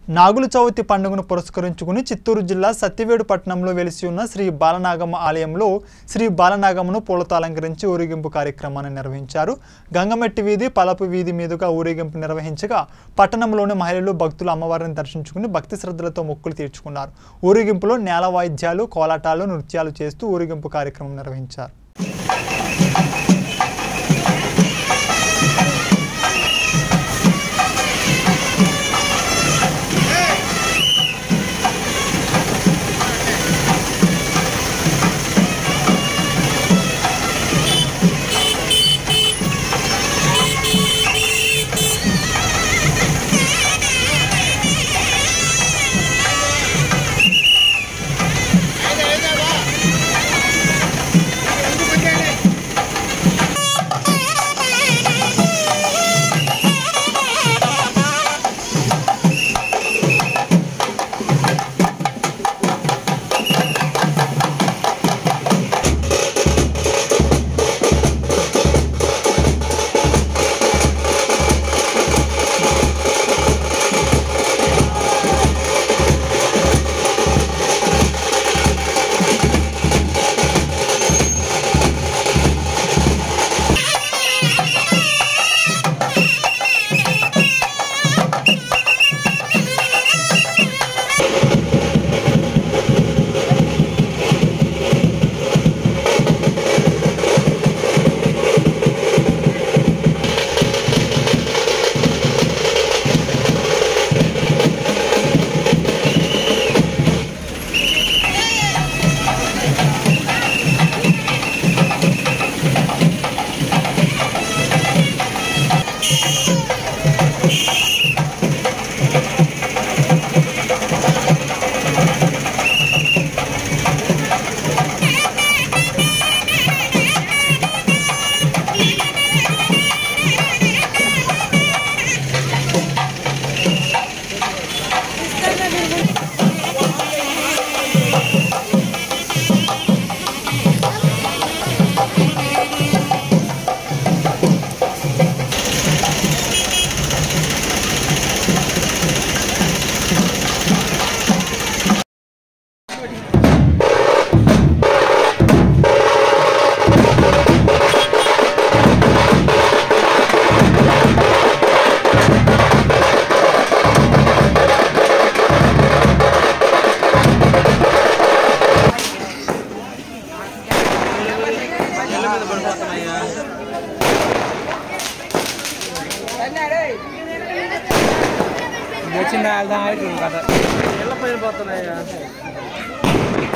నాగుల చవితి పండుగను పురస్కరించుకుని చిత్తూరు జిల్లా సత్యవేడు పట్టణంలో వెలిసి ఉన్న శ్రీ బాలనాగమ్మ ఆలయంలో శ్రీ బాలనాగమ్మను పూలతో అలంకరించి ఊరేగింపు కార్యక్రమాన్ని నిర్వహించారు గంగమెట్టి వీధి పలపు వీధి మీదుగా ఊరేగింపు నిర్వహించగా పట్టణంలోని మహిళలు భక్తులు అమ్మవారిని దర్శించుకుని భక్తి శ్రద్ధలతో మొక్కులు తీర్చుకున్నారు ఊరేగింపులో నేల వాయిద్యాలు కోలాటాలు నృత్యాలు చేస్తూ ఊరేగింపు కార్యక్రమం నిర్వహించారు వచ్చిందా వెళ్దాం అయితే కదా ఇళ్ళ పైన పోతున్నాయా